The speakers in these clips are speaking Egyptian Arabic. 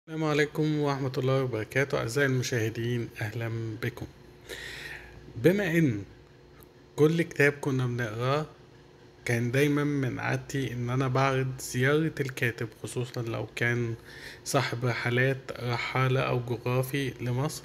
السلام عليكم ورحمة الله وبركاته أعزائي المشاهدين أهلا بكم بما إن كل كتاب كنا بنقراه كان دايما من عادتي إن أنا بعرض زيارة الكاتب خصوصا لو كان صاحب رحلات رحالة أو جغرافي لمصر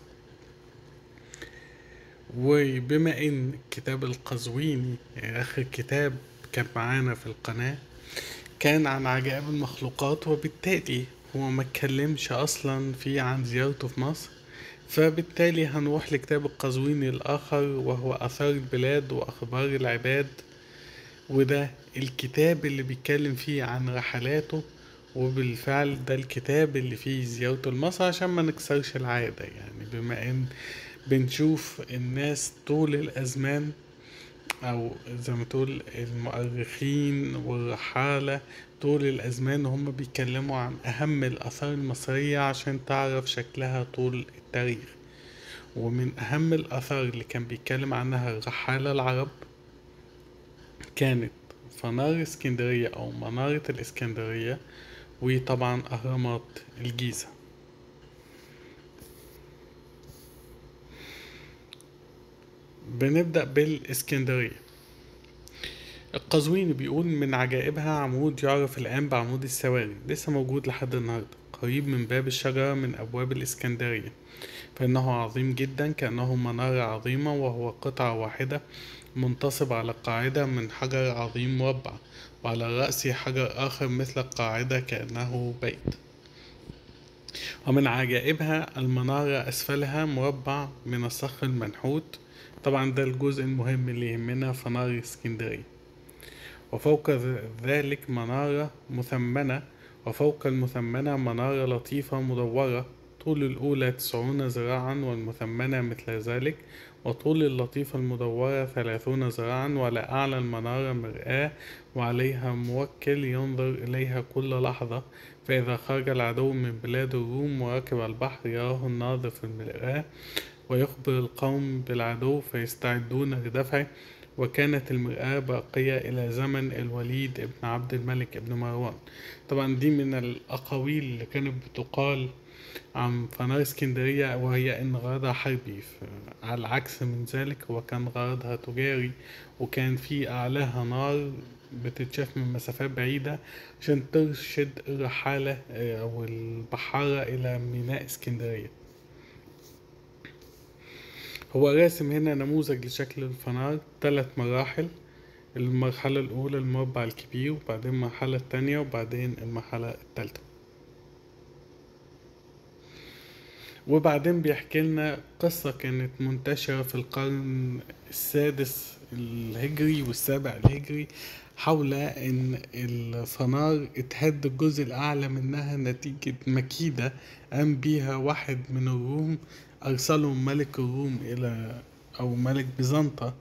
وبما إن كتاب القزويني آخر كتاب كان معانا في القناة كان عن عجائب المخلوقات وبالتالي هو ما اتكلمش اصلا فيه عن زيارته في مصر فبالتالي هنروح لكتاب القزويني الاخر وهو اثار البلاد واخبار العباد وده الكتاب اللي بيتكلم فيه عن رحلاته وبالفعل ده الكتاب اللي فيه زيارته لمصر عشان ما نكسرش العادة يعني بما ان بنشوف الناس طول الازمان او زي ما تقول المؤرخين والرحالة طول الازمان هم بيتكلموا عن اهم الاثار المصرية عشان تعرف شكلها طول التاريخ ومن اهم الاثار اللي كان بيتكلم عنها الرحالة العرب كانت فنار اسكندرية او منارة الاسكندرية وطبعا اهرامات الجيزة بنبدأ بالإسكندرية القزويني بيقول من عجائبها عمود يعرف الآن بعمود السواري لسه موجود لحد النهاردة قريب من باب الشجرة من أبواب الإسكندرية فإنه عظيم جدا كأنه منارة عظيمة وهو قطعة واحدة منتصب على قاعدة من حجر عظيم مربع وعلى رأسه حجر آخر مثل القاعدة كأنه بيت ومن عجائبها المنارة أسفلها مربع من الصخر المنحوت طبعا ده الجزء المهم اللي يهمنا فنار اسكندرية وفوق ذلك منارة مثمنة وفوق المثمنة منارة لطيفة مدورة طول الأولى تسعون ذراعا والمثمنة مثل ذلك وطول اللطيفة المدورة ثلاثون ذراعا وعلى أعلى المنارة مرآة وعليها موكل ينظر إليها كل لحظة فإذا خرج العدو من بلاد الروم وركب البحر يراه الناظر في المرآة ويخبر القوم بالعدو فيستعدون لدفعه وكانت المرآة باقية إلى زمن الوليد ابن عبد الملك ابن مروان طبعا دي من الأقاويل اللي كانت بتقال عن فنار اسكندرية وهي إن غرضها حربي على العكس من ذلك هو كان غرضها تجاري وكان في أعلاها نار بتتشاف من مسافات بعيدة عشان ترشد الرحالة أو البحارة إلى ميناء اسكندرية هو راسم هنا نموذج لشكل الفنار ثلاث مراحل المرحلة الأولى المربع الكبير وبعدين المرحلة التانية وبعدين المرحلة التالتة وبعدين بيحكي لنا قصة كانت منتشرة في القرن السادس الهجري والسابع الهجري حول ان الفنار اتهد الجزء الاعلى منها نتيجة مكيدة قام بيها واحد من الروم ارسلهم ملك الروم الى او ملك بيزنطة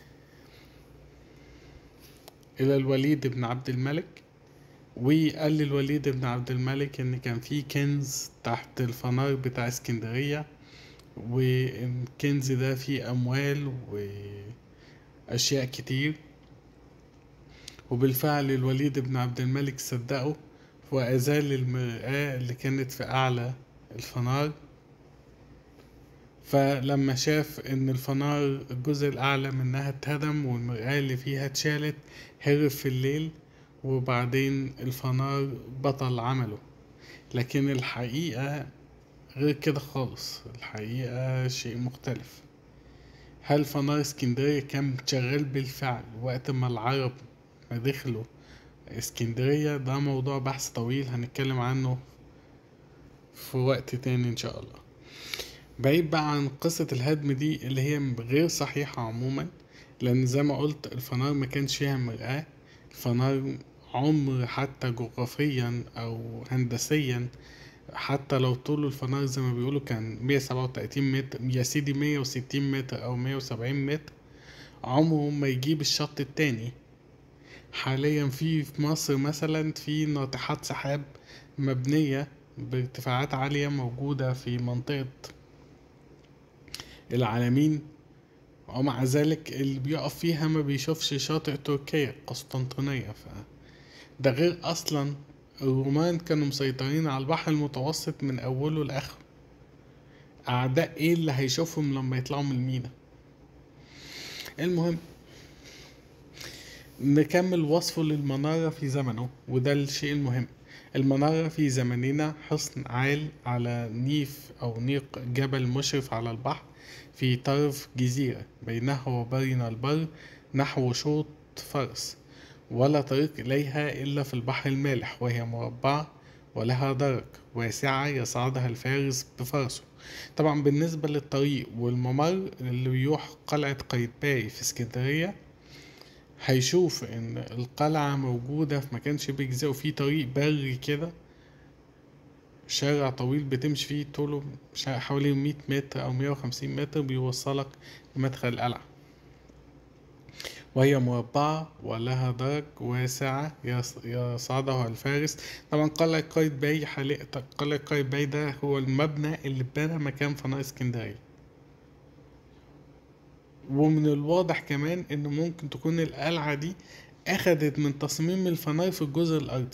الى الوليد بن عبد الملك وقال للوليد بن عبد الملك ان كان في كنز تحت الفنار بتاع اسكندرية والكنز ده فيه اموال واشياء كتير وبالفعل الوليد بن عبد الملك صدقه وأزال المرآة اللي كانت في أعلى الفنار فلما شاف إن الفنار الجزء الأعلى منها اتهدم والمرآة اللي فيها اتشالت هرب في الليل وبعدين الفنار بطل عمله لكن الحقيقة غير كده خالص الحقيقة شيء مختلف هل فنار اسكندرية كان شغال بالفعل وقت ما العرب ما دخلوا اسكندرية ده موضوع بحث طويل هنتكلم عنه في وقت تاني ان شاء الله بعيد بقى عن قصة الهدم دي اللي هي غير صحيحة عموما لان زي ما قلت الفنار ما كانش فيها مرآة الفنار عمر حتى جغرافيا او هندسيا حتى لو طول الفنار زي ما بيقولوا كان مية سبعة وتلاتين متر يا سيدي مية وستين متر او مية وسبعين متر عمره ما يجيب الشط التاني حاليا في في مصر مثلا في ناطحات سحاب مبنية بارتفاعات عالية موجودة في منطقة العالمين ومع ذلك اللي بيقف فيها ما بيشوفش شاطئ تركيا قسطنطينية ف ده غير أصلا الرومان كانوا مسيطرين على البحر المتوسط من أوله لآخره أعداء إيه اللي هيشوفهم لما يطلعوا من المينا المهم نكمل وصفه للمنارة في زمنه وده الشيء المهم المنارة في زمننا حصن عال على نيف أو نيق جبل مشرف على البحر في طرف جزيرة بينها وبين البر نحو شوط فرس ولا طريق إليها إلا في البحر المالح وهي مربعة ولها درج واسعة يصعدها الفارس بفرسه طبعا بالنسبة للطريق والممر اللي بيروح قلعة قايتباي في اسكندرية هيشوف ان القلعة موجودة في مكان شبه جزيرة وفي طريق بري كده شارع طويل بتمشي فيه طوله مش عارف حوالي مية متر أو مية وخمسين متر بيوصلك لمدخل القلعة وهي مربعة ولها درج واسعة يص- يصعدها الفارس طبعا قلعة قايتباي حاليا قلعة قايتباي ده هو المبنى اللي اتبنى مكان فناء اسكندرية ومن الواضح كمان ان ممكن تكون القلعة دي اخدت من تصميم الفناء في الجزء الارضي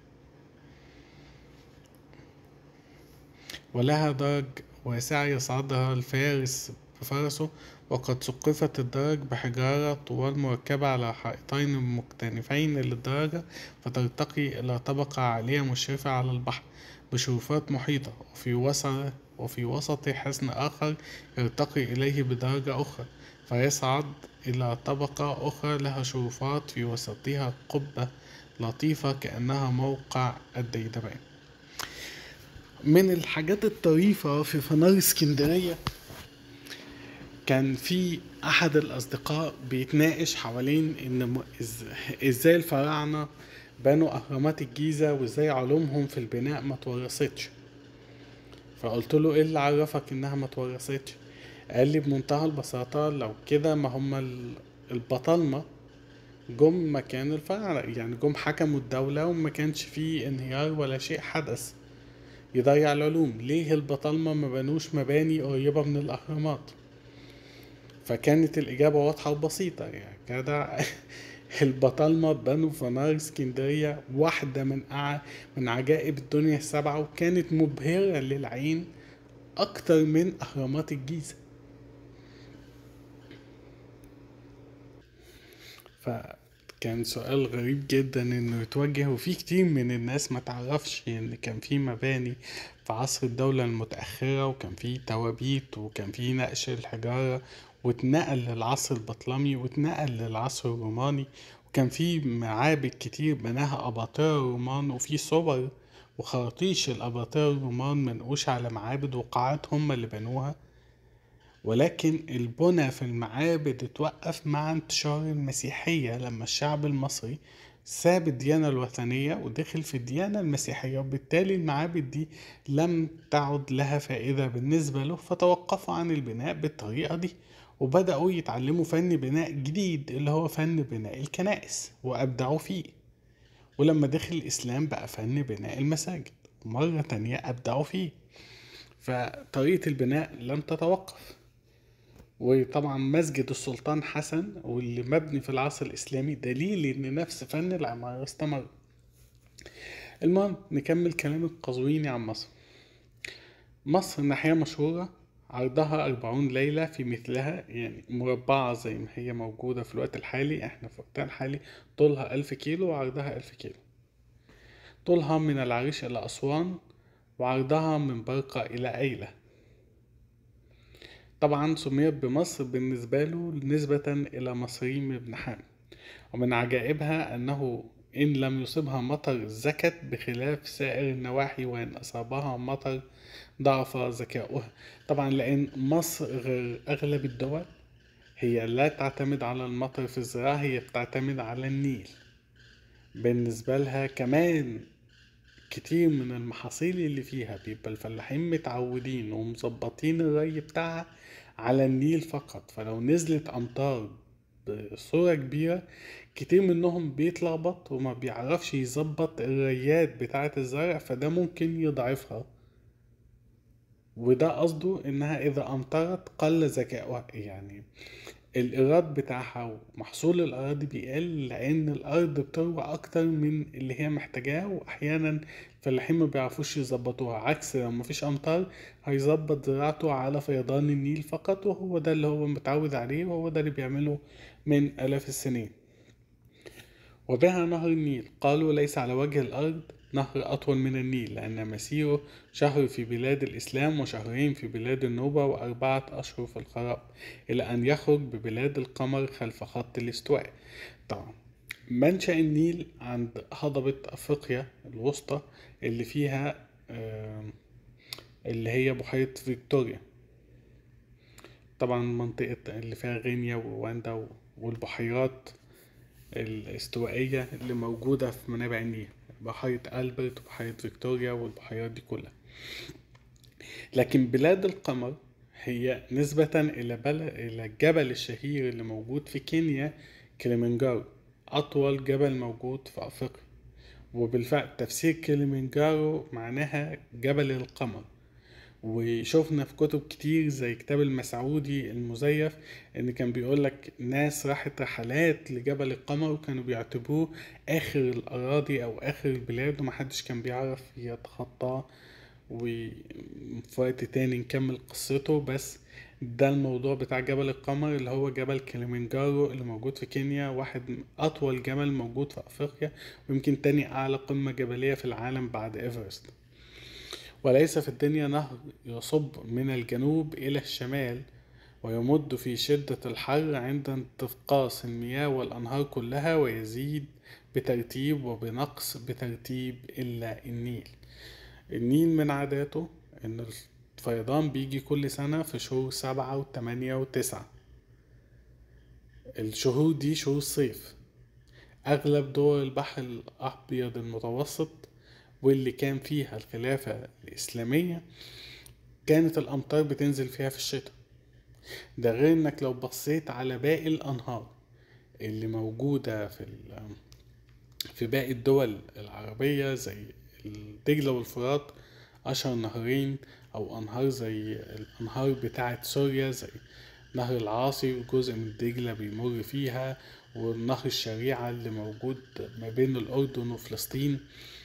ولها درج واسعة يصعدها الفارس بفرسه وقد سقفت الدرج بحجارة طوال مركبة على حائطين مكتنفين للدرجة فترتقي إلى طبقة عالية مشرفة على البحر بشرفات محيطة وفي وسط وفي وسط حصن آخر يرتقي إليه بدرجة أخرى فيصعد إلى طبقة أخرى لها شرفات في وسطها قبة لطيفة كأنها موقع الديدبان من الحاجات الطريفة في فنار اسكندرية كان في أحد الأصدقاء بيتناقش حوالين إن م- إز- إزاي الفراعنة بنوا أهرامات الجيزة وإزاي علومهم في البناء ما توارثتش فقلت له إيه اللي عرفك إنها ما توارثتش قال لي بمنتهى البساطة لو كده ما هم ال- البطالمة جم مكان الفراعنة يعني جم حكموا الدولة وما كانش فيه انهيار ولا شيء حدث يضيع العلوم ليه البطالمة ما بنوش مباني قريبة من الأهرامات فكانت الإجابة واضحة وبسيطة يعني جدع البطالمة بنوا فنار اسكندرية واحدة من أع... من عجائب الدنيا السبعة وكانت مبهرة للعين أكتر من أهرامات الجيزة فكان سؤال غريب جدا انه يتوجه وفي كتير من الناس ما تعرفش ان كان في مباني في عصر الدولة المتأخرة وكان في توابيت وكان في نقش الحجارة واتنقل للعصر البطلمي واتنقل للعصر الروماني وكان في معابد كتير بناها أباطرة الرومان وفي صور وخراطيش الأباطرة الرومان منقوشة على معابد وقاعات هم اللي بنوها ولكن البنى في المعابد اتوقف مع انتشار المسيحية لما الشعب المصري ساب الديانة الوثنية ودخل في الديانة المسيحية وبالتالي المعابد دي لم تعد لها فائدة بالنسبة له فتوقفوا عن البناء بالطريقة دي وبدأوا يتعلموا فن بناء جديد اللي هو فن بناء الكنائس وأبدعوا فيه ولما دخل الإسلام بقى فن بناء المساجد ومرة تانية أبدعوا فيه فطريقة البناء لم تتوقف وطبعا مسجد السلطان حسن واللي مبني في العصر الإسلامي دليل إن نفس فن العمارة استمر المهم نكمل كلام القزويني عن مصر مصر ناحية مشهورة عرضها أربعون ليلة في مثلها يعني مربعة زي ما هي موجودة في الوقت الحالي احنا في وقتنا الحالي طولها ألف كيلو وعرضها ألف كيلو طولها من العريش إلى أسوان وعرضها من برقة إلى أيلة طبعا سميت بمصر بالنسبة له نسبة إلى مصريم بن حام ومن عجائبها أنه إن لم يصبها مطر زكت بخلاف سائر النواحي وإن أصابها مطر ضعف ذكاؤها طبعا لأن مصر غير أغلب الدول هي لا تعتمد على المطر في الزراعة هي بتعتمد على النيل بالنسبة لها كمان كتير من المحاصيل اللي فيها بيبقى الفلاحين متعودين ومظبطين الري بتاعها على النيل فقط فلو نزلت أمطار بصورة كبيرة كتير منهم بيتلخبط وما بيعرفش يظبط الريات بتاعة الزرع فده ممكن يضعفها وده قصده انها اذا امطرت قل ذكاؤها يعني الإيراد بتاعها ومحصول الأراضي بيقل لأن الأرض بتروى أكتر من اللي هي محتاجاه وأحيانا الفلاحين ما بيعرفوش يظبطوها عكس لو مفيش أمطار هيظبط زراعته على فيضان النيل فقط وهو ده اللي هو متعود عليه وهو ده اللي بيعمله من آلاف السنين وبها نهر النيل قالوا ليس على وجه الأرض نهر أطول من النيل لأن مسيره شهر في بلاد الإسلام وشهرين في بلاد النوبة وأربعة أشهر في الخراب إلى أن يخرج ببلاد القمر خلف خط الاستواء طبعا منشأ النيل عند هضبة أفريقيا الوسطى اللي فيها اللي هي بحيرة فيكتوريا طبعا منطقة اللي فيها غينيا ورواندا والبحيرات الاستوائية اللي موجودة في منابع النيل بحيرة ألبرت وبحيرة فيكتوريا والبحيرات دي كلها لكن بلاد القمر هي نسبة إلى, بل... إلى الجبل الشهير اللي موجود في كينيا كليمنجارو أطول جبل موجود في أفريقيا وبالفعل تفسير كليمنجارو معناها جبل القمر وشوفنا في كتب كتير زي كتاب المسعودي المزيف ان كان بيقولك ناس راحت رحلات لجبل القمر وكانوا بيعتبروه اخر الاراضي او اخر البلاد ومحدش كان بيعرف يتخطاه وفي وقت تاني نكمل قصته بس ده الموضوع بتاع جبل القمر اللي هو جبل كليمنجارو اللي موجود في كينيا واحد من أطول جبل موجود في أفريقيا ويمكن تاني أعلى قمة جبلية في العالم بعد إيفرست وليس في الدنيا نهر يصب من الجنوب إلى الشمال ويمد في شدة الحر عند انتقاص المياه والأنهار كلها ويزيد بترتيب وبنقص بترتيب إلا النيل النيل من عاداته إن الفيضان بيجي كل سنة في شهور سبعة وتمانية وتسعة الشهور دي شهور صيف أغلب دول البحر الأبيض المتوسط واللي كان فيها الخلافة الإسلامية كانت الأمطار بتنزل فيها في الشتاء ده غير إنك لو بصيت على باقي الأنهار اللي موجودة في في باقي الدول العربية زي الدجلة والفرات أشهر نهرين أو أنهار زي الأنهار بتاعة سوريا زي نهر العاصي وجزء من دجلة بيمر فيها والنهر الشريعة اللي موجود ما بين الأردن وفلسطين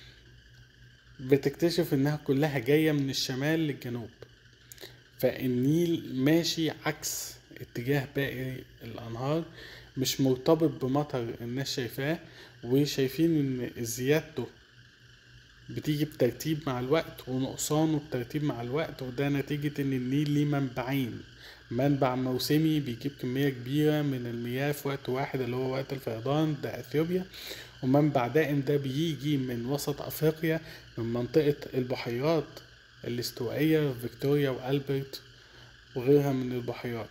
بتكتشف إنها كلها جاية من الشمال للجنوب فالنيل ماشي عكس اتجاه باقي الأنهار مش مرتبط بمطر الناس شايفاه وشايفين إن زيادته بتيجي بترتيب مع الوقت ونقصانه بترتيب مع الوقت وده نتيجة إن النيل ليه منبعين منبع موسمي بيجيب كمية كبيرة من المياه في وقت واحد اللي هو وقت الفيضان ده أثيوبيا ومنبع دائم ده بيجي من وسط أفريقيا من منطقة البحيرات الاستوائية فيكتوريا وألبرت وغيرها من البحيرات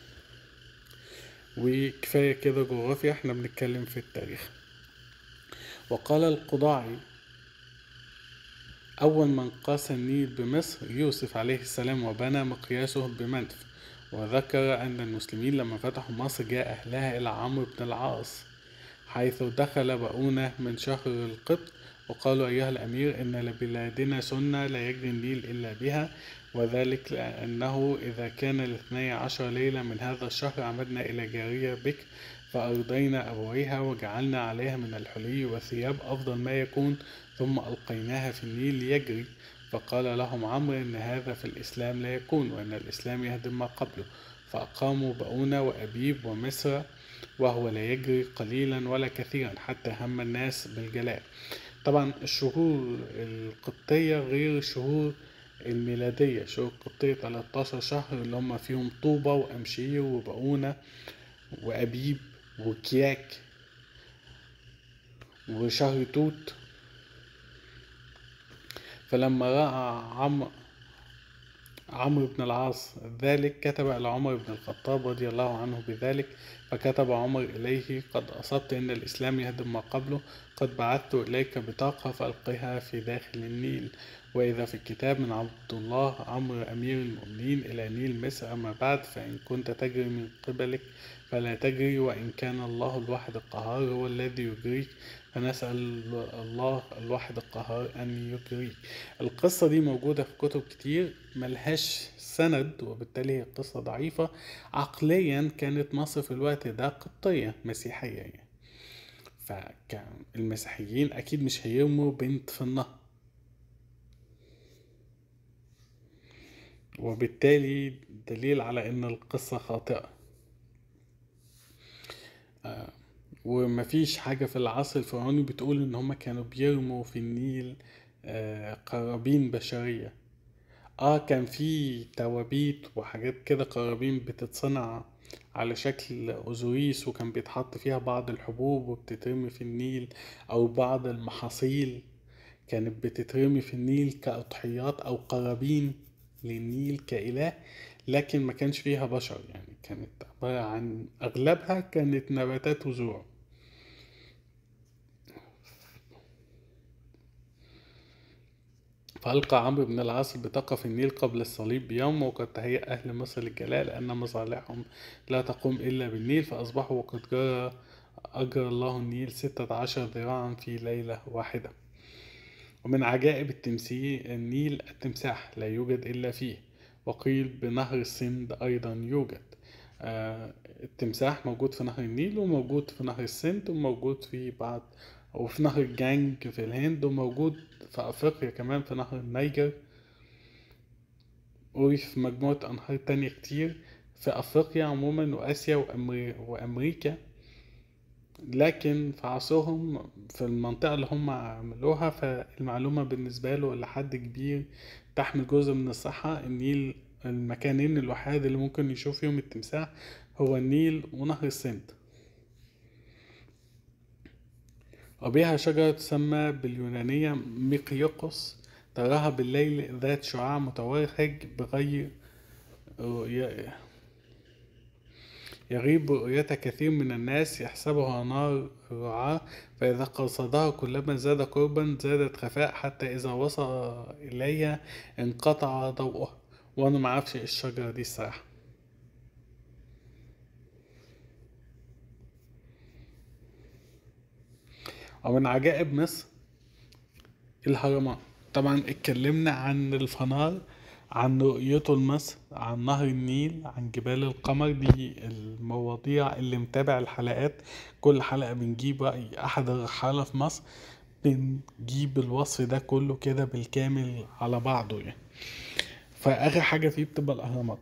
وكفاية كده جغرافيا احنا بنتكلم في التاريخ وقال القضاعي أول من قاس النيل بمصر يوسف عليه السلام وبنى مقياسه بمنف وذكر أن المسلمين لما فتحوا مصر جاء أهلها إلى عمرو بن العاص حيث دخل بؤونة من شهر القبط وقالوا أيها الأمير إن لبلادنا سنة لا يجري النيل إلا بها وذلك لأنه إذا كان الاثني عشر ليلة من هذا الشهر عمدنا إلى جارية بك فأرضينا أبويها وجعلنا عليها من الحلي والثياب أفضل ما يكون ثم ألقيناها في النيل يجري فقال لهم عمرو إن هذا في الإسلام لا يكون وأن الإسلام يهدم ما قبله فأقاموا بؤونة وأبيب ومصر وهو لا يجري قليلا ولا كثيرا حتى هم الناس بالجلاء طبعا الشهور القبطية غير الشهور الميلادية شهور القبطية 13 شهر اللي هم فيهم طوبة وأمشير وبؤونة وأبيب وكياك وشهر توت فلما رأى عمرو عمرو بن العاص ذلك كتب إلى عمر بن الخطاب رضي الله عنه بذلك فكتب عمر إليه قد أصبت إن الإسلام يهدم ما قبله قد بعثت إليك بطاقة فألقها في داخل النيل وإذا في الكتاب من عبد الله عمرو أمير المؤمنين إلى نيل مصر أما بعد فإن كنت تجري من قبلك فلا تجري وإن كان الله الواحد القهار هو الذي يجريك فنسأل الله الواحد القهار أن يجريك القصة دي موجودة في كتب كتير ملهاش سند وبالتالي هي قصة ضعيفة عقليا كانت مصر في الوقت ده قبطية مسيحية يعني فكان المسيحيين أكيد مش هيرموا بنت في النهر وبالتالي دليل على ان القصة خاطئة آه، ومفيش حاجة في العصر الفرعوني بتقول ان هما كانوا بيرموا في النيل آه، قرابين بشرية اه كان في توابيت وحاجات كده قرابين بتتصنع على شكل أوزوريس وكان بيتحط فيها بعض الحبوب وبتترمي في النيل أو بعض المحاصيل كانت بتترمي في النيل كأضحيات أو قرابين للنيل كإله لكن ما كانش فيها بشر يعني كانت عبارة عن أغلبها كانت نباتات وزروع فألقى عمرو بن العاص بطاقة في النيل قبل الصليب بيوم وقد تهيأ أهل مصر للجلاء لأن مصالحهم لا تقوم إلا بالنيل فأصبحوا وقد جرى أجرى الله النيل ستة عشر ذراعا في ليلة واحدة ومن عجائب التمثيل النيل التمساح لا يوجد إلا فيه وقيل بنهر السند أيضا يوجد آه، التمساح موجود في نهر النيل وموجود في نهر السند وموجود في بعض وفي نهر الجانج في الهند وموجود في أفريقيا كمان في نهر النيجر وفي مجموعة أنهار تانية كتير في أفريقيا عموما وآسيا وأمريكا لكن في عصرهم في المنطقة اللي هم عملوها فالمعلومة بالنسبة له لحد كبير تحمل جزء من الصحة النيل المكانين الوحيد اللي ممكن يشوف فيهم التمساح هو النيل ونهر السند وبها شجرة تسمى باليونانية ميقيوكوس تراها بالليل ذات شعاع متوهج بغير يغيب رؤيتها كثير من الناس يحسبها نار رعاة فإذا قصدها كلما زاد قربا زادت خفاء حتى إذا وصل إليها انقطع ضوءها وأنا معرفش إيه الشجرة دي الصراحة ومن عجائب مصر الهرمات طبعا اتكلمنا عن الفنار عن رؤيته لمصر عن نهر النيل عن جبال القمر دي المواضيع اللي متابع الحلقات كل حلقة بنجيب رأي أحد الرحالة في مصر بنجيب الوصف ده كله كده بالكامل على بعضه يعني فآخر حاجة فيه بتبقى الأهرامات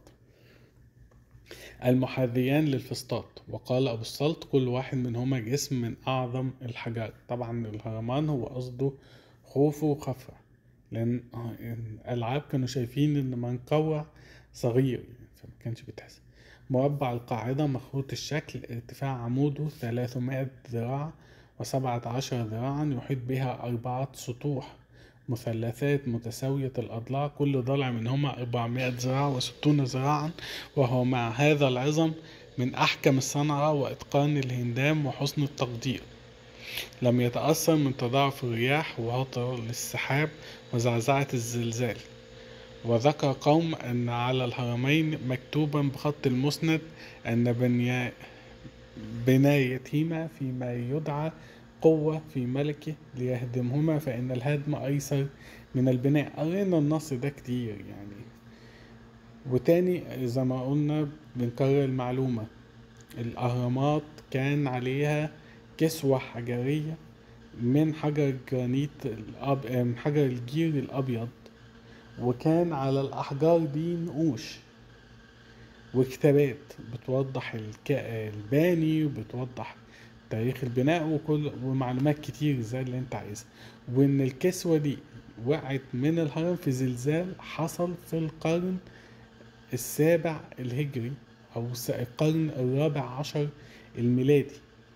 المحاذيان للفسطاط وقال أبو السلط كل واحد منهما جسم من أعظم الحاجات طبعا الهرمان هو قصده خوفو وخفرة لأن الألعاب كانوا شايفين إن منقوع صغير يعني فما كانش بيتحسب مربع القاعدة مخروط الشكل ارتفاع عموده 300 ذراع وسبعة عشر ذراعا يحيط بها أربعة سطوح مثلثات متساوية الأضلاع كل ضلع منهما 400 ذراع وستون ذراعا وهو مع هذا العظم من أحكم الصنعة وإتقان الهندام وحسن التقدير لم يتأثر من تضاعف الرياح وهطل السحاب وزعزعة الزلزال وذكر قوم أن على الهرمين مكتوبا بخط المسند أن بنيا بنايتهما فيما يدعى قوة في ملكه ليهدمهما فإن الهدم أيسر من البناء قرينا النص ده كتير يعني وتاني زي ما قلنا بنكرر المعلومة الأهرامات كان عليها كسوة حجرية من حجر الجرانيت الأب... من حجر الجير الأبيض وكان على الأحجار دي نقوش وكتابات بتوضح الك... الباني وبتوضح تاريخ البناء وكل ومعلومات كتير زي اللي انت عايزها وان الكسوة دي وقعت من الهرم في زلزال حصل في القرن السابع الهجري او القرن الرابع عشر الميلادي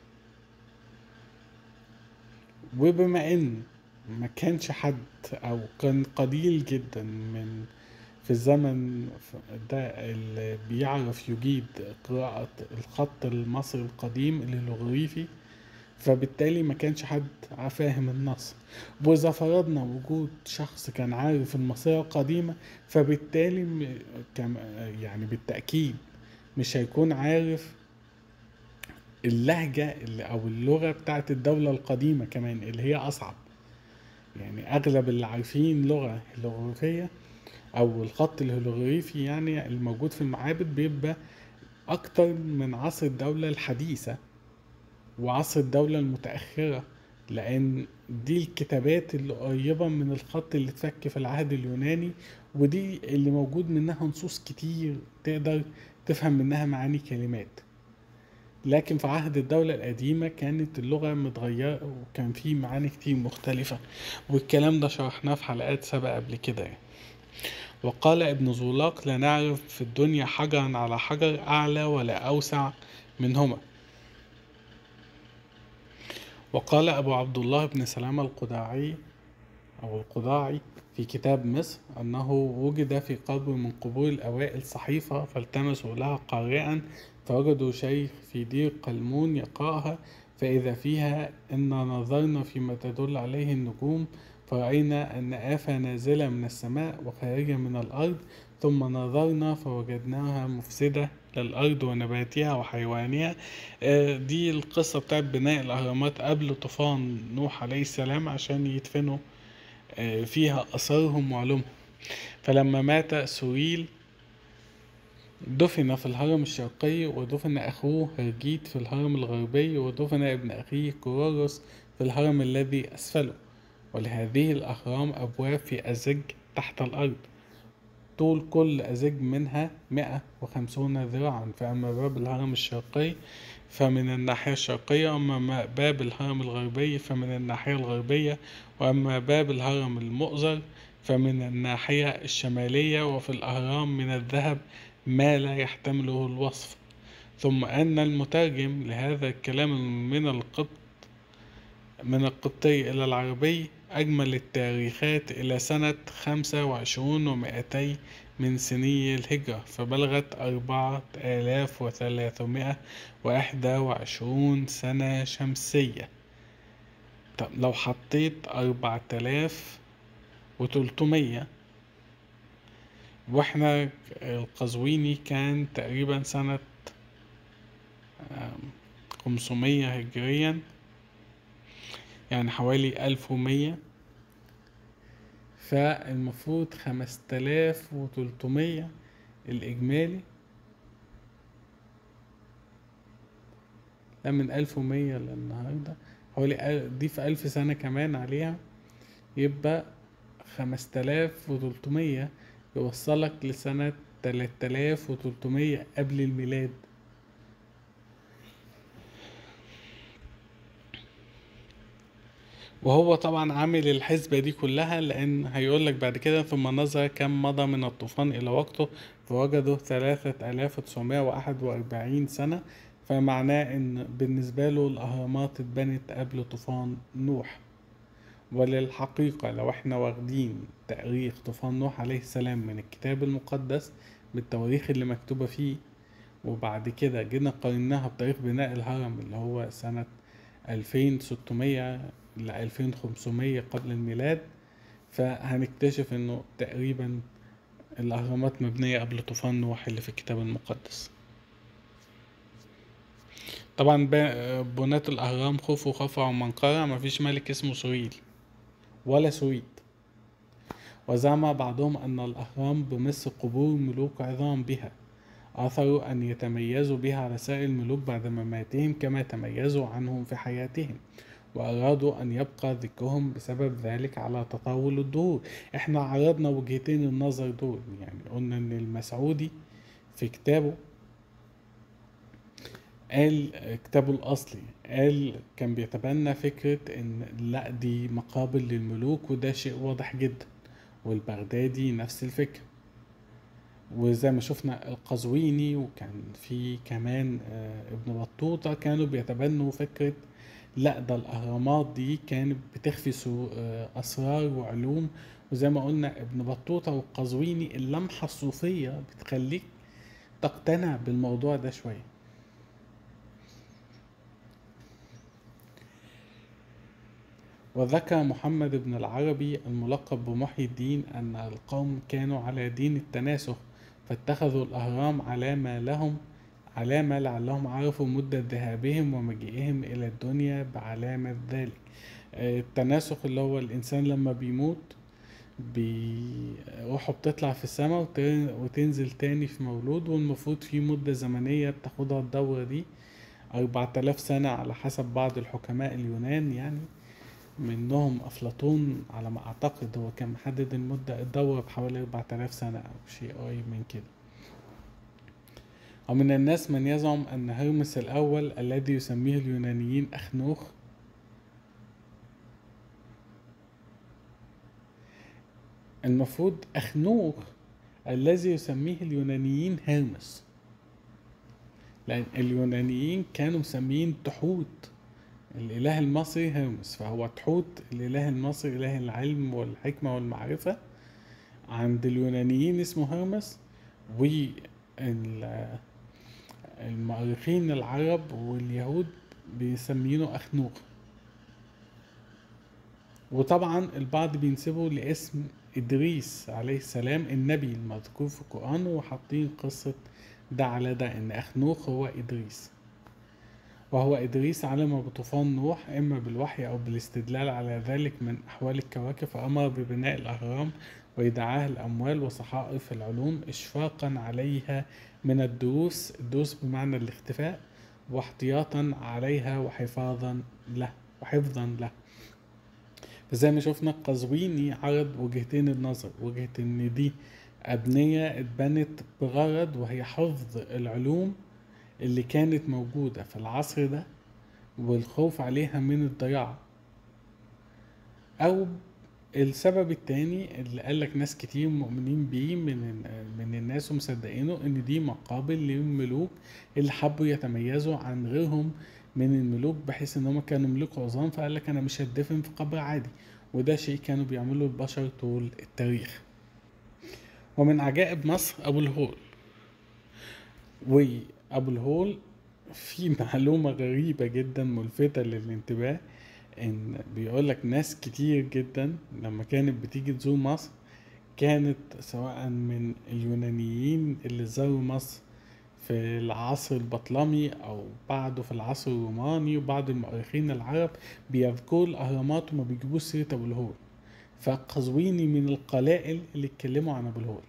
وبما ان ما كانش حد او كان قليل جدا من في الزمن ده اللي بيعرف يجيد قراءة الخط المصري القديم الهيروغليفي فبالتالي ما كانش حد فاهم النص وإذا فرضنا وجود شخص كان عارف المصيرة القديمة فبالتالي م- كم- يعني بالتأكيد مش هيكون عارف اللهجة اللي أو اللغة بتاعت الدولة القديمة كمان اللي هي أصعب يعني أغلب اللي عارفين لغة هيروغليفية أو الخط الهيروغليفي يعني الموجود في المعابد بيبقى أكتر من عصر الدولة الحديثة وعصر الدولة المتأخرة لأن دي الكتابات اللي قريبة من الخط اللي اتفك في العهد اليوناني ودي اللي موجود منها نصوص كتير تقدر تفهم منها معاني كلمات لكن في عهد الدولة القديمة كانت اللغة متغيرة وكان في معاني كتير مختلفة والكلام ده شرحناه في حلقات سابقة قبل كده يعني. وقال ابن زولاق لا نعرف في الدنيا حجرا على حجر أعلى ولا أوسع منهما وقال أبو عبد الله بن سلامة القداعي أو القضاعي في كتاب مصر أنه وجد في قبر من قبور الأوائل صحيفة فالتمسوا لها قارئا فوجدوا شيخ في دير قلمون يقرأها فإذا فيها إن نظرنا فيما تدل عليه النجوم فرأينا أن آفة نازلة من السماء وخارجة من الأرض ثم نظرنا فوجدناها مفسدة للأرض ونباتها وحيوانها آه، دي القصة بتاعت بناء الأهرامات قبل طوفان نوح عليه السلام عشان يدفنوا آه، فيها أثرهم وعلومهم فلما مات سوريل دفن في الهرم الشرقي ودفن أخوه هرجيت في الهرم الغربي ودفن ابن أخيه كوروس في الهرم الذي أسفله ولهذه الأهرام أبواب في أزج تحت الأرض طول كل أزج منها مئة وخمسون ذراعا فأما باب الهرم الشرقي فمن الناحية الشرقية أما باب الهرم الغربي فمن الناحية الغربية وأما باب الهرم المؤزر فمن الناحية الشمالية وفي الأهرام من الذهب ما لا يحتمله الوصف ثم أن المترجم لهذا الكلام من القبط من القبطي إلى العربي أجمل التاريخات إلى سنة خمسة وعشرون ومائتي من سني الهجرة فبلغت أربعة آلاف وثلاثمائة وإحدى وعشرون سنة شمسية طب لو حطيت أربعة آلاف وتلتمية واحنا القزويني كان تقريبا سنة خمسمية هجريا يعني حوالي ألف ومية فالمفروض خمسة آلاف وتلتمية الإجمالي لا من ألف ومية للنهاردة حوالي أل- ضيف ألف سنة كمان عليها يبقى خمسة آلاف وتلتمية يوصلك لسنة تلات آلاف وتلتمية قبل الميلاد وهو طبعا عامل الحسبة دي كلها لأن هيقولك بعد كده ثم نظر كم مضى من الطوفان إلى وقته فوجدوا ثلاثة آلاف وتسعمائة وواحد وأربعين سنة فمعناه إن بالنسبة له الأهرامات اتبنت قبل طوفان نوح وللحقيقة لو احنا واخدين تاريخ طوفان نوح عليه السلام من الكتاب المقدس بالتواريخ اللي مكتوبة فيه وبعد كده جينا قارناها بتاريخ بناء الهرم اللي هو سنة 2600 ل 2500 قبل الميلاد فهنكتشف انه تقريبا الاهرامات مبنية قبل طوفان نوح اللي في الكتاب المقدس طبعا با- بناة الاهرام خوفو وخفرع ومنقرع مفيش ملك اسمه سوريل ولا سويد وزعم بعضهم أن الأهرام بمصر قبور ملوك عظام بها آثروا أن يتميزوا بها على سائر الملوك بعد مماتهم كما تميزوا عنهم في حياتهم وأرادوا أن يبقى ذكرهم بسبب ذلك على تطاول الدهور احنا عرضنا وجهتين النظر دول يعني قلنا ان المسعودي في كتابه قال كتابه الأصلي قال كان بيتبنى فكرة إن لأ دي مقابر للملوك وده شيء واضح جدا والبغدادي نفس الفكرة وزي ما شفنا القزويني وكان في كمان آه، ابن بطوطة كانوا بيتبنوا فكرة لا ده الأهرامات دي كانت بتخفي سو- آه، أسرار وعلوم وزي ما قلنا ابن بطوطة والقزويني اللمحة الصوفية بتخليك تقتنع بالموضوع ده شوية وذكر محمد بن العربي الملقب بمحي الدين أن القوم كانوا على دين التناسخ فاتخذوا الأهرام علامة لهم علامة لعلهم عرفوا مدة ذهابهم ومجيئهم إلى الدنيا بعلامة ذلك آه، التناسخ اللي هو الإنسان لما بيموت بي- روحه بتطلع في السماء وت- وتنزل تاني في مولود والمفروض في مدة زمنية بتاخدها الدورة دي أربعة آلاف سنة على حسب بعض الحكماء اليونان يعني منهم أفلاطون على ما أعتقد هو كان محدد المدة الدورة بحوالي أربعة آلاف سنة أو شيء قريب من كده ومن الناس من يزعم أن هرمس الأول الذي يسميه اليونانيين أخنوخ المفروض أخنوخ الذي يسميه اليونانيين هرمس لأن اليونانيين كانوا مسميين تحوت الإله المصري هرمس فهو تحوت الإله المصري إله العلم والحكمة والمعرفة عند اليونانيين اسمه هرمس والمؤرخين العرب واليهود بيسمينه أخنوخ وطبعا البعض بينسبه لاسم إدريس عليه السلام النبي المذكور في القرآن وحاطين قصة ده على ده إن أخنوخ هو إدريس وهو إدريس علم بطوفان نوح إما بالوحي أو بالاستدلال على ذلك من أحوال الكواكب فأمر ببناء الأهرام وإيداعها الأموال وصحائف العلوم إشفاقا عليها من الدروس الدروس بمعنى الاختفاء واحتياطا عليها وحفاظا له وحفظا له فزي ما شفنا قزويني عرض وجهتين النظر وجهة إن دي أبنية اتبنت بغرض وهي حفظ العلوم اللي كانت موجودة في العصر ده والخوف عليها من الضياع أو السبب التاني اللي قالك ناس كتير مؤمنين بيه من من الناس ومصدقينه ان دي مقابل للملوك اللي حبوا يتميزوا عن غيرهم من الملوك بحيث ان هم كانوا ملوك عظام فقال لك انا مش هدفن في قبر عادي وده شيء كانوا بيعملوا البشر طول التاريخ ومن عجائب مصر ابو الهول وابو الهول في معلومة غريبة جدا ملفتة للانتباه ان بيقولك ناس كتير جدا لما كانت بتيجي تزور مصر كانت سواء من اليونانيين اللي زاروا مصر في العصر البطلمي او بعده في العصر الروماني وبعض المؤرخين العرب بيذكروا الاهرامات وما بيجيبوش سيره ابو الهول فقزويني من القلائل اللي اتكلموا عن ابو الهول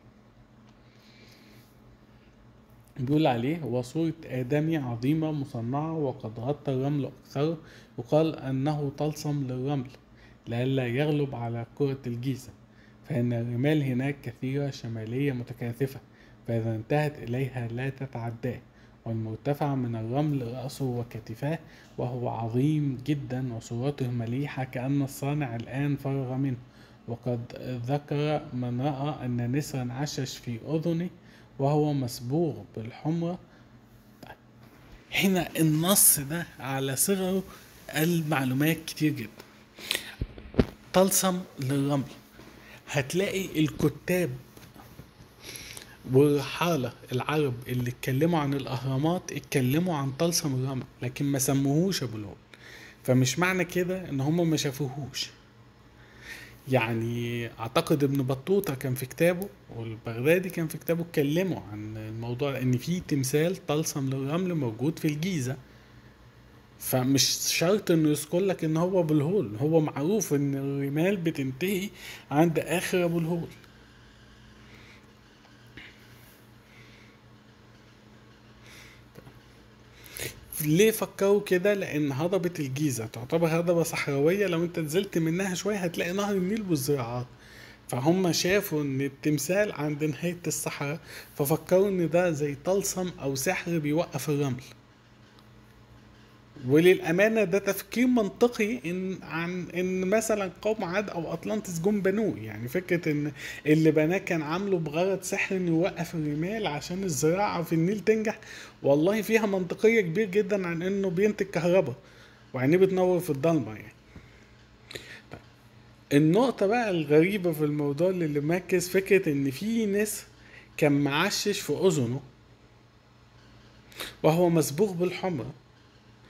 بيقول عليه هو صورة آدمي عظيمة مصنعة وقد غطى الرمل أكثره يقال أنه طلسم للرمل لئلا يغلب على كرة الجيزة فإن الرمال هناك كثيرة شمالية متكاثفة فإذا انتهت إليها لا تتعداه والمرتفع من الرمل رأسه وكتفاه وهو عظيم جدا وصورته مليحة كأن الصانع الآن فرغ منه وقد ذكر من رأى أن نسرا عشش في أذنه وهو مسبوغ بالحمرة هنا النص ده على صغره المعلومات كتير جدا طلسم للرمل هتلاقي الكتاب والرحالة العرب اللي اتكلموا عن الأهرامات اتكلموا عن طلسم الرمل لكن ما سموهوش أبو الهول فمش معنى كده إن هم ما شافوهوش يعني اعتقد ابن بطوطة كان في كتابه والبغدادي كان في كتابه اتكلموا عن الموضوع ان في تمثال طلسم للرمل موجود في الجيزة فمش شرط انه يذكر لك ان هو ابو الهول هو معروف ان الرمال بتنتهي عند اخر ابو الهول ليه فكروا كده لان هضبة الجيزة تعتبر هضبة صحراوية لو انت نزلت منها شوية هتلاقي نهر النيل والزراعات فهم شافوا ان التمثال عند نهاية الصحراء ففكروا ان ده زي طلسم او سحر بيوقف الرمل وللأمانة ده تفكير منطقي إن عن إن مثلا قوم عاد أو أطلانتس جم بنوه يعني فكرة إن اللي بناه كان عامله بغرض سحر إنه يوقف الرمال عشان الزراعة في النيل تنجح والله فيها منطقية كبير جدا عن إنه بينتج كهرباء وعينيه بتنور في الضلمة يعني طيب. النقطة بقى الغريبة في الموضوع اللي مركز فكرة إن في ناس كان معشش في أذنه وهو مسبوغ بالحمرة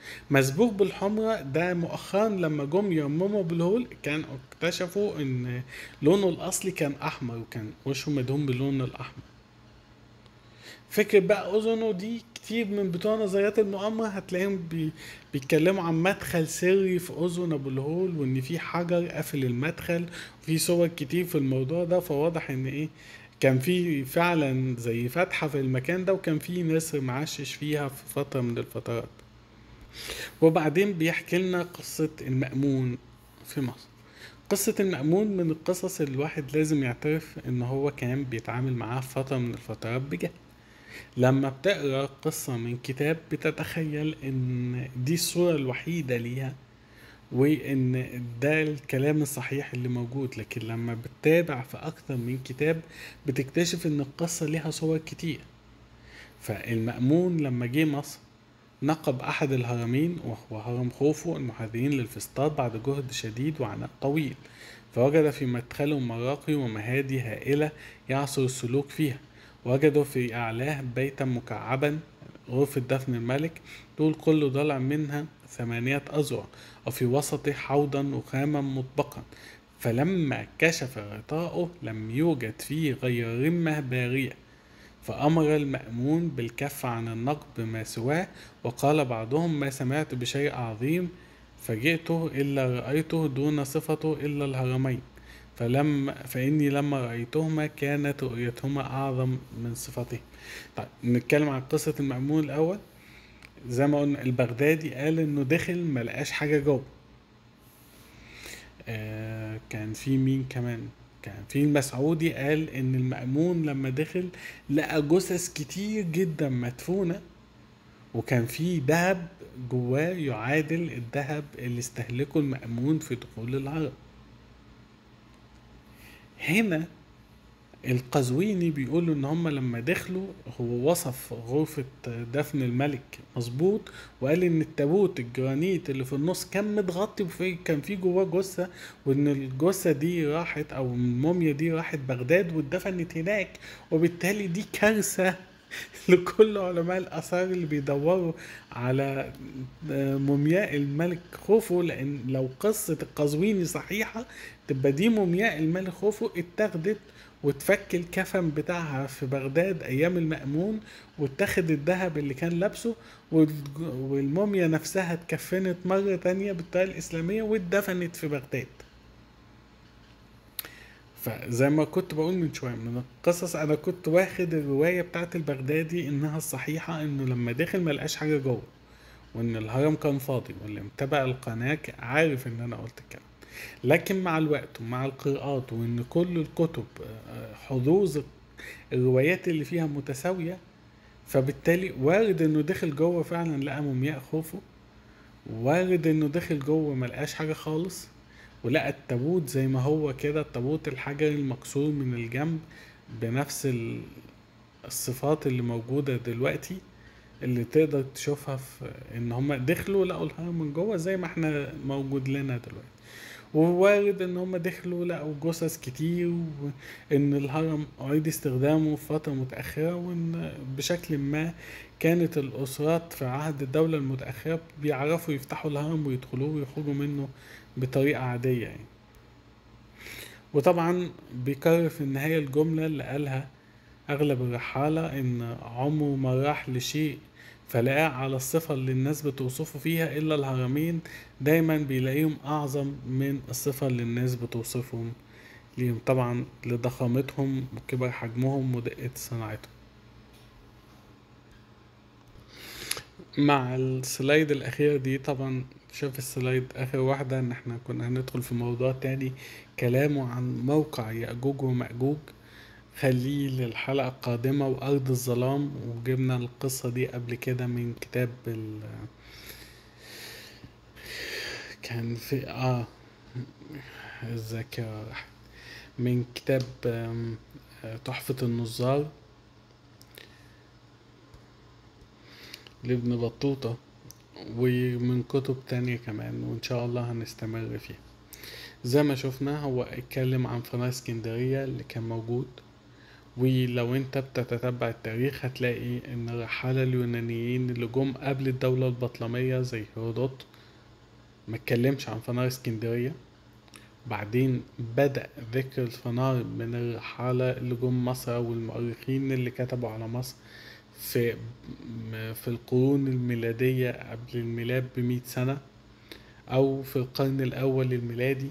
مسبوق بالحمرة ده مؤخرا لما جم يرمموا بالهول كان اكتشفوا ان لونه الاصلي كان احمر وكان وشه مدهون باللون الاحمر فكرة بقى اذنه دي كتير من بتوع نظريات المؤامرة هتلاقيهم بي بيتكلموا عن مدخل سري في اذن ابو الهول وان في حجر قافل المدخل وفي صور كتير في الموضوع ده فواضح ان ايه كان في فعلا زي فتحة في المكان ده وكان في نسر معشش فيها في فترة من الفترات وبعدين بيحكي لنا قصة المأمون في مصر قصة المأمون من القصص اللي الواحد لازم يعترف ان هو كان بيتعامل معاها في فترة من الفترات بجهل لما بتقرا قصة من كتاب بتتخيل ان دي الصورة الوحيدة ليها وان ده الكلام الصحيح اللي موجود لكن لما بتتابع في اكتر من كتاب بتكتشف ان القصة ليها صور كتير فالمأمون لما جه مصر نقب أحد الهرمين وهو هرم خوفو المحاذيين للفسطاط بعد جهد شديد وعناء طويل فوجد في مدخله مراقي ومهادي هائلة يعصر السلوك فيها وجدوا في أعلاه بيتا مكعبا غرفة دفن الملك طول كل ضلع منها ثمانية أذرع وفي وسطه حوضا رخاما مطبقا فلما كشف غطاؤه لم يوجد فيه غير رمة بارية فأمر المأمون بالكف عن النقب بما سواه وقال بعضهم ما سمعت بشيء عظيم فجئته إلا رأيته دون صفته إلا الهرمين فلم فإني لما رأيتهما كانت رؤيتهما أعظم من صفته طيب نتكلم عن قصة المأمون الأول زي ما قلنا البغدادي قال إنه دخل ما لقاش حاجة جوه آه كان في مين كمان كان في المسعودي قال ان المأمون لما دخل لقى جثث كتير جدا مدفونة وكان في ذهب جواه يعادل الذهب اللي استهلكه المأمون في دخول العرب هنا القزويني بيقول ان هم لما دخلوا هو وصف غرفة دفن الملك مظبوط وقال ان التابوت الجرانيت اللي في النص كان متغطي وفي كان في جواه جثة وان الجثة دي راحت او الموميا دي راحت بغداد واتدفنت هناك وبالتالي دي كارثة لكل علماء الآثار اللي بيدوروا على مومياء الملك خوفو لأن لو قصة القزويني صحيحة تبقى دي مومياء الملك خوفو اتاخدت وتفك الكفن بتاعها في بغداد ايام المأمون واتخذ الذهب اللي كان لابسه والموميا نفسها اتكفنت مرة تانية بالطريقة الإسلامية واتدفنت في بغداد فزي ما كنت بقول من شوية من القصص أنا كنت واخد الرواية بتاعت البغدادي إنها الصحيحة إنه لما دخل ملقاش حاجة جوه وإن الهرم كان فاضي واللي متابع القناة عارف إن أنا قلت الكلام لكن مع الوقت ومع القراءات وان كل الكتب حظوظ الروايات اللي فيها متساوية فبالتالي وارد انه دخل جوه فعلا لقى مومياء خوفه وارد انه دخل جوه ملقاش حاجة خالص ولقى التابوت زي ما هو كده التابوت الحجري المكسور من الجنب بنفس الصفات اللي موجودة دلوقتي اللي تقدر تشوفها في ان هم دخلوا لقوا الهرم من جوه زي ما احنا موجود لنا دلوقتي ووارد ان هم دخلوا لقوا جثث كتير وان الهرم اعيد استخدامه في فترة متأخرة وان بشكل ما كانت الاسرات في عهد الدولة المتأخرة بيعرفوا يفتحوا الهرم ويدخلوه ويخرجوا منه بطريقة عادية يعني وطبعا بيكرر في النهاية الجملة اللي قالها أغلب الرحالة إن عمره ما راح لشيء فلقاه على الصفة اللي الناس بتوصفه فيها إلا الهرمين دايما بيلاقيهم أعظم من الصفة اللي الناس بتوصفهم ليهم طبعا لضخامتهم وكبر حجمهم ودقة صناعتهم مع السلايد الأخيرة دي طبعا شوف السلايد آخر واحدة إن احنا كنا هندخل في موضوع تاني كلامه عن موقع يأجوج ومأجوج خليه للحلقة القادمة وأرض الظلام وجبنا القصة دي قبل كده من كتاب ال كان في اه الذاكرة راحت من كتاب تحفة النظار لابن بطوطة ومن كتب تانية كمان وإن شاء الله هنستمر فيها زي ما شفنا هو اتكلم عن فناء اسكندرية اللي كان موجود ولو انت بتتتبع التاريخ هتلاقي ان الرحالة اليونانيين اللي جم قبل الدولة البطلمية زي هيرودوت ما اتكلمش عن فنار اسكندرية بعدين بدأ ذكر الفنار من الرحالة اللي جم مصر والمؤرخين اللي كتبوا على مصر في في القرون الميلادية قبل الميلاد بمئة سنة أو في القرن الأول الميلادي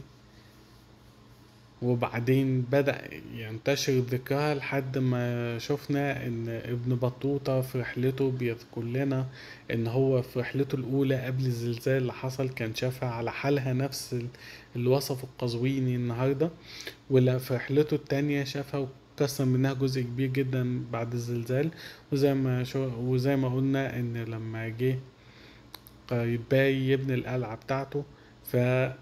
وبعدين بدأ ينتشر ذكرها لحد ما شفنا ان ابن بطوطة في رحلته بيذكر لنا ان هو في رحلته الاولى قبل الزلزال اللي حصل كان شافها على حالها نفس اللي وصفه القزويني النهاردة ولا في رحلته التانية شافها وكسر منها جزء كبير جدا بعد الزلزال وزي ما شو وزي ما قلنا ان لما جه قايتباي يبني القلعة بتاعته ف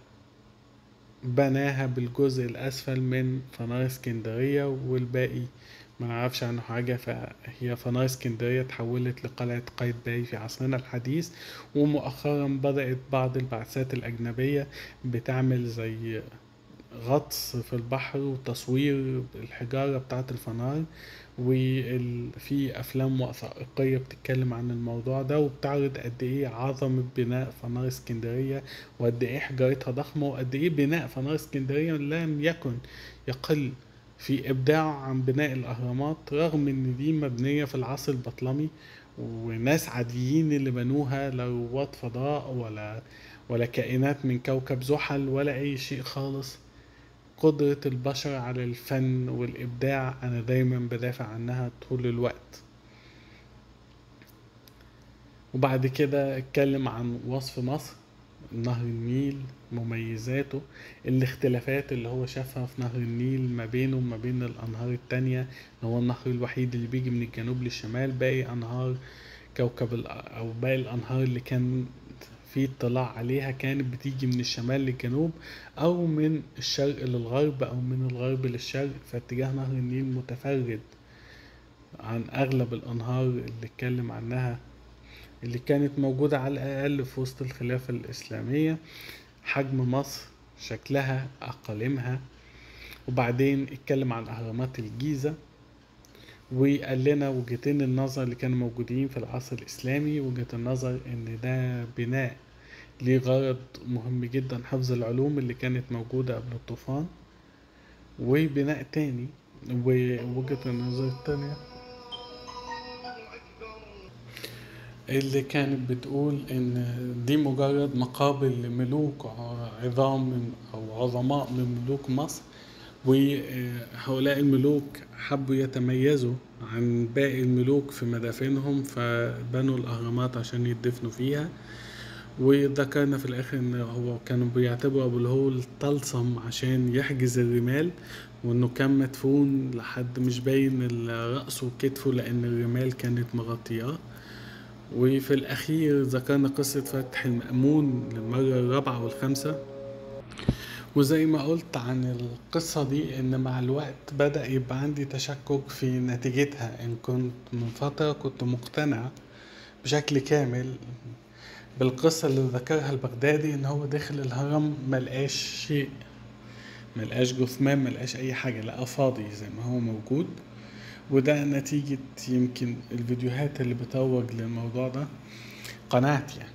بناها بالجزء الأسفل من فنار اسكندرية والباقي ما نعرفش عنه حاجة فهي فنار اسكندرية تحولت لقلعة قايتباي في عصرنا الحديث ومؤخرا بدأت بعض البعثات الأجنبية بتعمل زي غطس في البحر وتصوير الحجارة بتاعة الفنار وفي أفلام وثائقية بتتكلم عن الموضوع ده وبتعرض قد إيه عظمة بناء فنار اسكندرية وقد إيه حجارتها ضخمة وقد إيه بناء فنار اسكندرية لم يكن يقل في إبداعه عن بناء الأهرامات رغم إن دي مبنية في العصر البطلمي وناس عاديين اللي بنوها لا رواد فضاء ولا ولا كائنات من كوكب زحل ولا أي شيء خالص قدرة البشر على الفن والإبداع أنا دايما بدافع عنها طول الوقت وبعد كده اتكلم عن وصف مصر نهر النيل مميزاته الاختلافات اللي هو شافها في نهر النيل ما بينه وما بين الأنهار التانية ان هو النهر الوحيد اللي بيجي من الجنوب للشمال باقي أنهار كوكب أو باقي الأنهار اللي كان في اطلاع عليها كانت بتيجي من الشمال للجنوب او من الشرق للغرب او من الغرب للشرق فاتجاه نهر النيل متفرد عن اغلب الانهار اللي اتكلم عنها اللي كانت موجودة على الاقل في وسط الخلافة الاسلامية حجم مصر شكلها اقاليمها وبعدين اتكلم عن اهرامات الجيزة وقال لنا وجهتين النظر اللي كانوا موجودين في العصر الإسلامي وجهة النظر إن ده بناء ليه غرض مهم جدا حفظ العلوم اللي كانت موجودة قبل الطوفان وبناء تاني ووجهة النظر التانية اللي كانت بتقول إن دي مجرد مقابر لملوك عظام أو عظماء من ملوك مصر وهؤلاء الملوك حبوا يتميزوا عن باقي الملوك في مدافنهم فبنوا الأهرامات عشان يدفنوا فيها وذكرنا في الآخر إن هو كانوا بيعتبروا أبو الهول طلسم عشان يحجز الرمال وإنه كان مدفون لحد مش باين رأسه وكتفه لأن الرمال كانت مغطياه وفي الأخير ذكرنا قصة فتح المأمون للمرة الرابعة والخامسة وزي ما قلت عن القصة دي إن مع الوقت بدأ يبقى عندي تشكك في نتيجتها إن كنت من فترة كنت مقتنع بشكل كامل بالقصة اللي ذكرها البغدادي إن هو داخل الهرم ملقاش شيء ملقاش جثمان ملقاش أي حاجة لقى فاضي زي ما هو موجود وده نتيجة يمكن الفيديوهات اللي بتروج للموضوع ده قناعتي يعني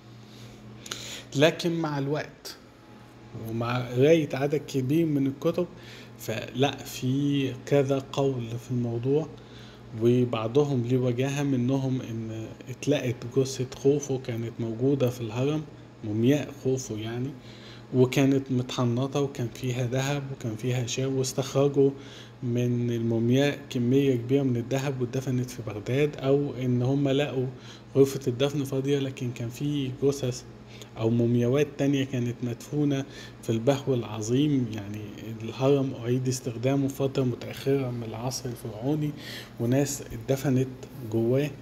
لكن مع الوقت ومع قراية عدد كبير من الكتب فلا في كذا قول في الموضوع وبعضهم ليه وجاهة منهم ان اتلقت جثة خوفو كانت موجودة في الهرم مومياء خوفو يعني وكانت متحنطة وكان فيها ذهب وكان فيها شاو واستخرجوا من المومياء كمية كبيرة من الذهب واتدفنت في بغداد أو إن هم لقوا غرفة الدفن فاضية لكن كان في جثث أو مومياوات تانية كانت مدفونة في البهو العظيم يعني الهرم أعيد استخدامه فترة متأخرة من العصر الفرعوني وناس اتدفنت جواه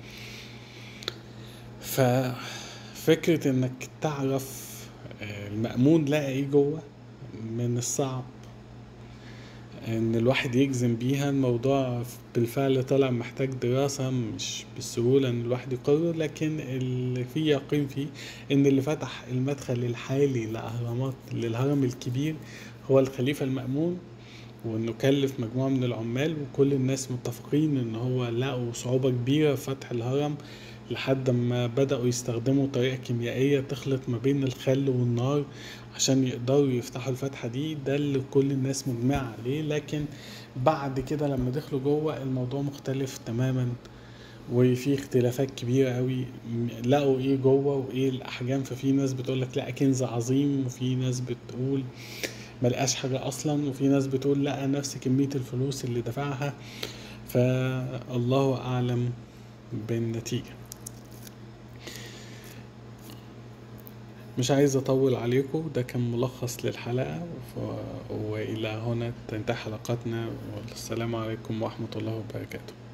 ففكرة إنك تعرف المأمون لقى إيه جوه من الصعب ان الواحد يجزم بيها الموضوع بالفعل طلع محتاج دراسة مش بالسهولة ان الواحد يقرر لكن اللي فيه يقين فيه ان اللي فتح المدخل الحالي لأهرامات للهرم الكبير هو الخليفة المأمون وانه كلف مجموعة من العمال وكل الناس متفقين ان هو لقوا صعوبة كبيرة في فتح الهرم لحد ما بدأوا يستخدموا طريقة كيميائية تخلط ما بين الخل والنار عشان يقدروا يفتحوا الفتحة دي ده اللي كل الناس مجمعة عليه لكن بعد كده لما دخلوا جوه الموضوع مختلف تماما وفي اختلافات كبيرة قوي لقوا ايه جوه وايه الاحجام ففي ناس بتقول لك لا كنز عظيم وفي ناس بتقول ملقاش حاجة اصلا وفي ناس بتقول لا نفس كمية الفلوس اللي دفعها فالله اعلم بالنتيجة مش عايز اطول عليكم ده كان ملخص للحلقة ف... والى هنا تنتهي حلقتنا والسلام عليكم ورحمة الله وبركاته